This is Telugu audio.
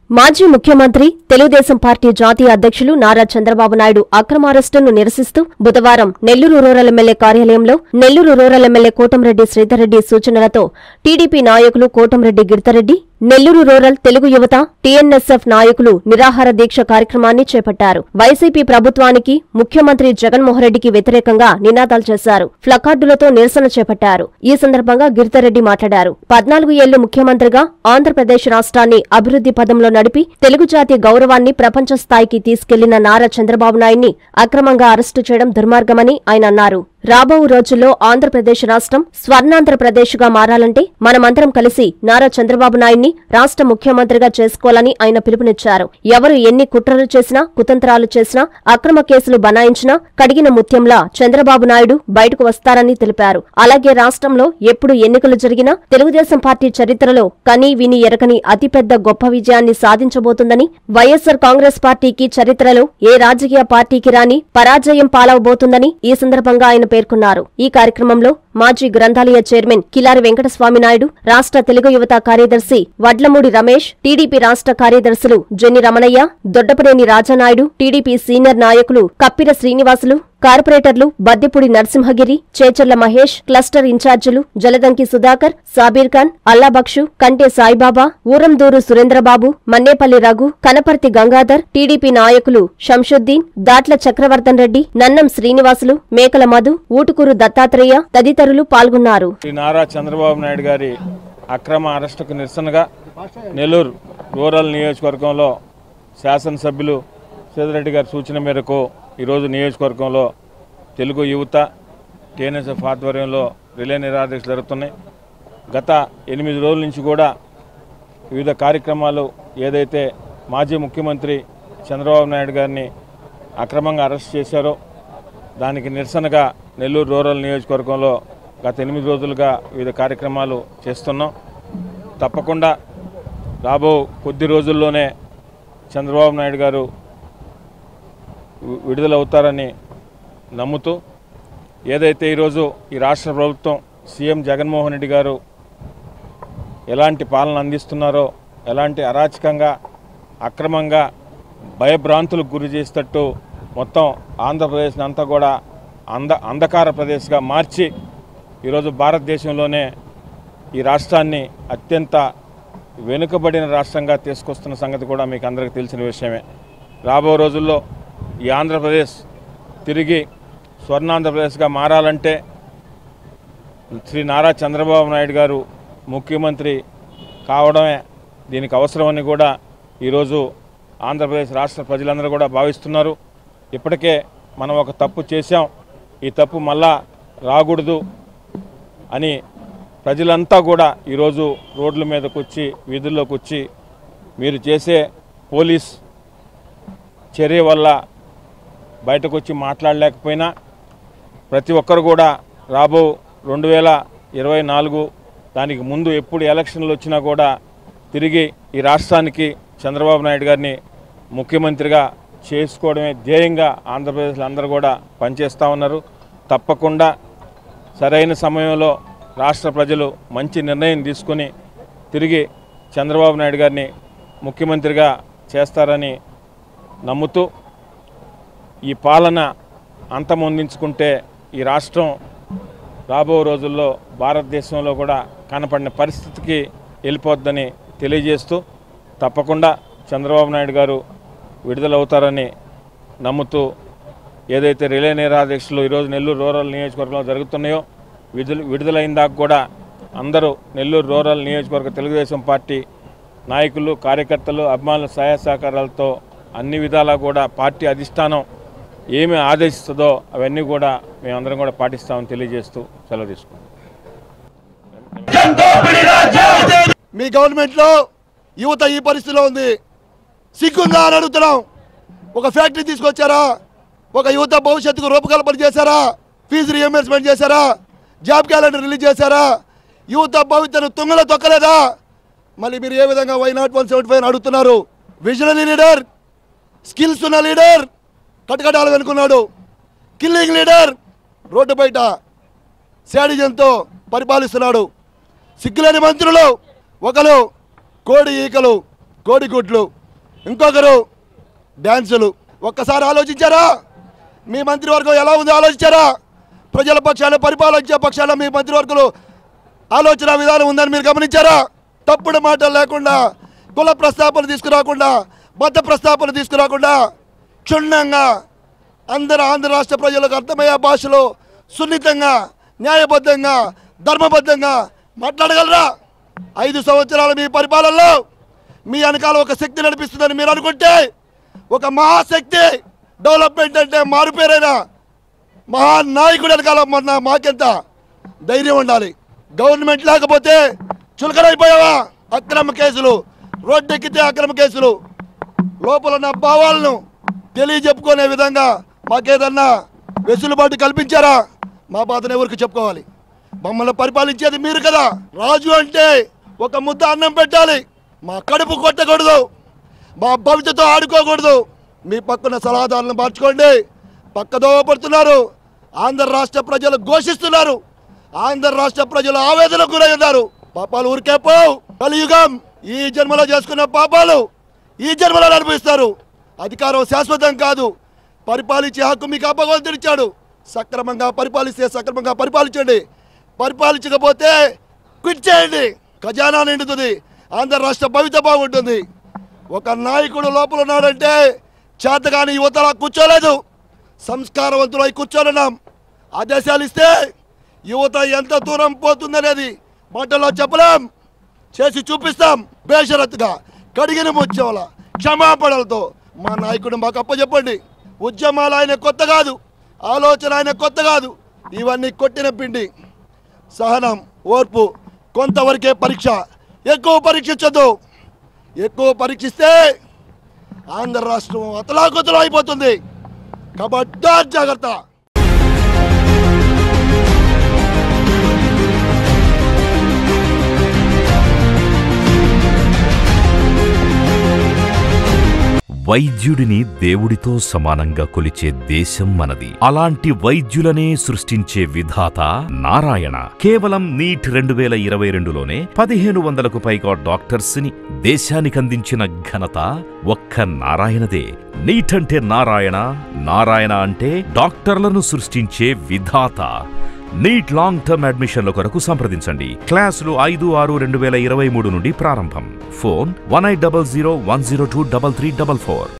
మాజీ ముఖ్యమంత్రి తెలుగుదేశం పార్టీ జాతీయ అధ్యక్షులు నారా చంద్రబాబు నాయుడు అక్రమ అరెస్టును నిరసిస్తూ బుధవారం నెల్లూరు రూరల్ ఎమ్మెల్యే కార్యాలయంలో నెల్లూరు రూరల్ ఎమ్మెల్యే కోటంరెడ్డి శ్రీధర్రెడ్డి సూచనలతో టీడీపీ నాయకులు కోటంరెడ్డి గిరితరెడ్డి నెల్లూరు రూరల్ తెలుగు యువత టీఎన్ఎస్ఎఫ్ నాయకులు నిరాహార దీక్ష కార్యక్రమాన్ని చేపట్టారు వైసీపీ ప్రభుత్వానికి ముఖ్యమంత్రి జగన్మోహన్ రెడ్డికి వ్యతిరేకంగా నినాదాలు చేశారు ప్లకార్డులతో నిరసన చేపట్టారు ఈ సందర్భంగా గిరితరెడ్డి మాట్లాడారు పద్నాలుగు ఏళ్లు ముఖ్యమంత్రిగా ఆంధ్రప్రదేశ్ రాష్ట్రాన్ని అభివృద్ధి పదంలో నడిపి తెలుగు జాతి గౌరవాన్ని ప్రపంచ స్థాయికి తీసుకెళ్లిన నారా చంద్రబాబు నాయుడిని అక్రమంగా అరెస్టు చేయడం దుర్మార్గమని ఆయన అన్నారు రాబో రోజుల్లో ఆంధ్రప్రదేశ్ రాష్ట్రం స్వర్ణాంధ్రప్రదేశ్ గా మారాలంటే మనమందరం కలిసి నారా చంద్రబాబు నాయుడిని రాష్ట్ర ముఖ్యమంత్రిగా చేసుకోవాలని ఆయన పిలుపునిచ్చారు ఎవరు ఎన్ని కుట్రలు చేసినా కుతంత్రాలు చేసినా అక్రమ కేసులు బనాయించినా కడిగిన ముత్యంలా చంద్రబాబు నాయుడు బయటకు వస్తారని తెలిపారు అలాగే రాష్ట్రంలో ఎప్పుడు ఎన్నికలు జరిగినా తెలుగుదేశం పార్టీ చరిత్రలో కనీ విని ఎరకని అతిపెద్ద గొప్ప విజయాన్ని సాధించబోతుందని వైఎస్సార్ కాంగ్రెస్ పార్టీకి చరిత్రలో ఏ రాజకీయ పార్టీకి రాని పరాజయం పాలవబోతుందని ఈ సందర్భంగా ఆయన పేర్కొన్నారు ఈ కార్యక్రమంలో మాజీ గ్రంథాలయ చైర్మన్ కిలారి వెంకటస్వామి నాయుడు రాష్ట్ర తెలుగు యువత కార్యదర్శి వడ్లమూడి రమేష్ టీడీపీ రాష్ట్ర కార్యదర్శులు జెన్ని రమణయ్య దొడ్డపనేని రాజానాయుడు టీడీపీ సీనియర్ నాయకులు కప్పిర శ్రీనివాసులు కార్పొరేటర్లు బద్దెపూడి నరసింహగిరి చేచర్ల మహేష్ క్లస్టర్ ఇన్ఛార్జీలు జలదంకి సుధాకర్ సాబీర్ ఖాన్ అల్లాబక్షు కంటే సాయిబాబా ఊరందూరు సురేంద్రబాబు మన్నేపల్లి రఘు కనపర్తి గంగాధర్ టీడీపీ నాయకులు షంషుద్దీన్ దాట్ల చక్రవర్తన్ రెడ్డి నన్నం శ్రీనివాసులు మేకల మధు ఊటుకూరు దత్తాత్రేయ తదితరులు పాల్గొన్నారు శ్రీ నారా చంద్రబాబు నాయుడు గారి అక్రమ అరెస్టుకు నిరసనగా నెల్లూరు రూరల్ నియోజకవర్గంలో శాసనసభ్యులు సేదిరెడ్డి గారి సూచన మేరకు ఈరోజు నియోజకవర్గంలో తెలుగు యువత టీఎన్ఎస్ఎఫ్ ఆధ్వర్యంలో రిలే నిరాదీక్షలు జరుగుతున్నాయి గత ఎనిమిది రోజుల నుంచి కూడా వివిధ కార్యక్రమాలు ఏదైతే మాజీ ముఖ్యమంత్రి చంద్రబాబు నాయుడు గారిని అక్రమంగా అరెస్ట్ చేశారో దానికి నిరసనగా నెల్లూరు రూరల్ నియోజకవర్గంలో గత ఎనిమిది రోజులుగా వివిధ కార్యక్రమాలు చేస్తున్నాం తప్పకుండా రాబో కొద్ది రోజుల్లోనే చంద్రబాబు నాయుడు గారు వి- విడుదలవుతారని నమ్ముతూ ఏదైతే ఈరోజు ఈ రాష్ట్ర ప్రభుత్వం సీఎం జగన్మోహన్ రెడ్డి గారు ఎలాంటి పాలన అందిస్తున్నారో ఎలాంటి అరాచకంగా అక్రమంగా భయభ్రాంతులకు గురి చేసేటట్టు మొత్తం ఆంధ్రప్రదేశ్ని అంతా కూడా అంధ అంధకార ప్రదేశ్గా మార్చి ఈరోజు భారతదేశంలోనే ఈ రాష్ట్రాన్ని అత్యంత వెనుకబడిన రాష్ట్రంగా తీసుకొస్తున్న సంగతి కూడా మీకు అందరికీ తెలిసిన విషయమే రాబో రోజుల్లో ఈ ఆంధ్రప్రదేశ్ తిరిగి స్వర్ణాంధ్రప్రదేశ్గా మారాలంటే శ్రీ నారా చంద్రబాబు నాయుడు గారు ముఖ్యమంత్రి కావడమే దీనికి అవసరమని కూడా ఈరోజు ఆంధ్రప్రదేశ్ రాష్ట్ర ప్రజలందరూ కూడా భావిస్తున్నారు ఇప్పటికే మనం ఒక తప్పు చేశాం ఈ తప్పు మళ్ళా రాకూడదు అని ప్రజలంతా కూడా ఈరోజు రోడ్ల మీదకి వచ్చి వీధుల్లోకి వచ్చి మీరు చేసే పోలీస్ చర్య వల్ల బయటకు వచ్చి మాట్లాడలేకపోయినా ప్రతి ఒక్కరు కూడా రాబో రెండు వేల ఇరవై నాలుగు దానికి ముందు ఎప్పుడు ఎలక్షన్లు వచ్చినా కూడా తిరిగి ఈ రాష్ట్రానికి చంద్రబాబు నాయుడు గారిని ముఖ్యమంత్రిగా చేసుకోవడమే ధ్యేయంగా ఆంధ్రప్రదేశ్లో అందరూ కూడా పనిచేస్తూ ఉన్నారు తప్పకుండా సరైన సమయంలో రాష్ట్ర ప్రజలు మంచి నిర్ణయం తీసుకొని తిరిగి చంద్రబాబు నాయుడు గారిని ముఖ్యమంత్రిగా చేస్తారని నమ్ముతూ ఈ పాలన అంతమొందించుకుంటే ఈ రాష్ట్రం రాబో రోజుల్లో భారతదేశంలో కూడా కనపడిన పరిస్థితికి వెళ్ళిపోద్దని తెలియజేస్తూ తప్పకుండా చంద్రబాబు నాయుడు గారు విడుదలవుతారని నమ్ముతూ ఏదైతే రిలే నిరాదీక్షలు ఈరోజు నెల్లూరు రూరల్ నియోజకవర్గంలో జరుగుతున్నాయో విడుదల విడుదలైన దాకా కూడా అందరూ నెల్లూరు రూరల్ నియోజకవర్గ తెలుగుదేశం పార్టీ నాయకులు కార్యకర్తలు అభిమానుల సహాయ సహకారాలతో అన్ని విధాలా కూడా పార్టీ అధిష్టానం ఏమి ఆదేశిస్తుందో అవన్నీ కూడా మేమందరం కూడా పాటిస్తామని తెలియజేస్తూ సెలవు తీసుకుంటాం మీ గవర్నమెంట్లో యువత ఈ పరిస్థితిలో ఉంది సిగ్గుందా అని అడుగుతున్నాం ఒక ఫ్యాక్టరీ తీసుకొచ్చారా ఒక యువత భవిష్యత్తుకు రూపకల్పన చేశారా ఫీజు రియంబర్స్మెంట్ చేశారా జాబ్ క్యాలెండర్ రిలీజ్ చేశారా యువత భవిష్యత్తును తుంగలో తొక్కలేదా మళ్ళీ మీరు ఏ విధంగా why not one seventy five అడుగుతున్నారు విజనరీ లీడర్ స్కిల్స్ ఉన్న లీడర్ కటకటాలు వెనుకున్నాడు కిల్లింగ్ లీడర్ రోడ్డు బయట శాడిజంతో పరిపాలిస్తున్నాడు సిగ్గులేని మంత్రులు ఒకరు కోడి ఈకలు కోడి గుడ్లు ఇంకొకరు డ్యాన్సులు ఒక్కసారి ఆలోచించారా మీ మంత్రివర్గం ఎలా ఉందో ఆలోచించారా ప్రజల పక్షాన పరిపాలించే పక్షాన మీ మంత్రివర్గులు ఆలోచన విధానం ఉందని మీరు గమనించారా తప్పుడు మాటలు లేకుండా కుల ప్రస్తాపన తీసుకురాకుండా మత ప్రస్తాపన తీసుకురాకుండా క్షుణ్ణంగా అందరు ఆంధ్ర రాష్ట్ర ప్రజలకు అర్థమయ్యే భాషలో సున్నితంగా న్యాయబద్ధంగా ధర్మబద్ధంగా మాట్లాడగలరా ఐదు సంవత్సరాల మీ పరిపాలనలో మీ వెనకాల ఒక శక్తి నడిపిస్తుందని మీరు అనుకుంటే ఒక మహాశక్తి డెవలప్మెంట్ అంటే మారుపేరైన మహానాయకుడు వెనకాల మొన్న మాకెంత ధైర్యం ఉండాలి గవర్నమెంట్ లేకపోతే చులకనైపోయావా అక్రమ కేసులు రోడ్డెక్కితే అక్రమ కేసులు లోపల ఉన్న భావాలను తెలియజెప్పుకునే విధంగా మాకేదన్నా వెసులుబాటు కల్పించారా మా బాధను ఎవరికి చెప్పుకోవాలి మమ్మల్ని పరిపాలించేది మీరు కదా రాజు అంటే ఒక ముద్ద అన్నం పెట్టాలి మా కడుపు కొట్టకూడదు మా భవిష్యత్తు ఆడుకోకూడదు మీ పక్కన సలహాదారులను మార్చుకోండి పక్కదోవ పడుతున్నారు ఆంధ్ర రాష్ట్ర ప్రజలు ఘోషిస్తున్నారు ఆంధ్ర రాష్ట్ర ప్రజలు ఆవేదన గురయ్యారు పాపాలు ఊరికే పోవు కలియుగం ఈ జన్మలో చేసుకున్న పాపాలు ఈ జన్మలో అనుభవిస్తారు అధికారం శాశ్వతం కాదు పరిపాలించే హక్కు మీకు భగవంతుడు ఇచ్చాడు సక్రమంగా పరిపాలిస్తే సక్రమంగా పరిపాలించండి పరిపాలించకపోతే క్విట్ చేయండి ఖజానా నిండుతుంది ఆంధ్ర రాష్ట్ర భవిత బాగుంటుంది ఒక నాయకుడు లోపల ఉన్నాడంటే చేతగాని యువతలా కూర్చోలేదు సంస్కారవంతులై కూర్చోనున్నాం ఆదేశాలు ఇస్తే యువత ఎంత దూరం పోతుందనేది మాటల్లో చెప్పలేం చేసి చూపిస్తాం బేషరత్తుగా కడిగిన ముత్యంల క్షమాపణలతో మా నాయకుడు మాకు అప్పచెప్పండి ఉద్యమాలు ఆయన కొత్త కాదు ఆలోచన ఆయన కొత్త కాదు ఇవన్నీ కొట్టిన పిండి సహనం ఓర్పు కొంతవరకే పరీక్ష ఎక్కువ పరీక్షించద్దు ఎక్కువ పరీక్షిస్తే ఆంధ్ర రాష్ట్రం అతలాకుతలం అయిపోతుంది కాబట్టి జాగ్రత్త వైద్యుడిని దేవుడితో సమానంగా కొలిచే దేశం మనది అలాంటి వైద్యులనే సృష్టించే విధాత నారాయణ కేవలం నీట్ రెండు వేల ఇరవై రెండులోనే పదిహేను వందలకు పైగా డాక్టర్స్ ని దేశానికందించిన ఘనత ఒక్క నారాయణదే నీట్ అంటే నారాయణ నారాయణ అంటే డాక్టర్లను సృష్టించే విధాత నీట్ లాంగ్ టర్మ్ అడ్మిషన్ల కొరకు సంప్రదించండి క్లాసులు ఐదు ఆరు రెండు వేల ఇరవై మూడు నుండి ప్రారంభం phone one eight double zero one zero two double three double four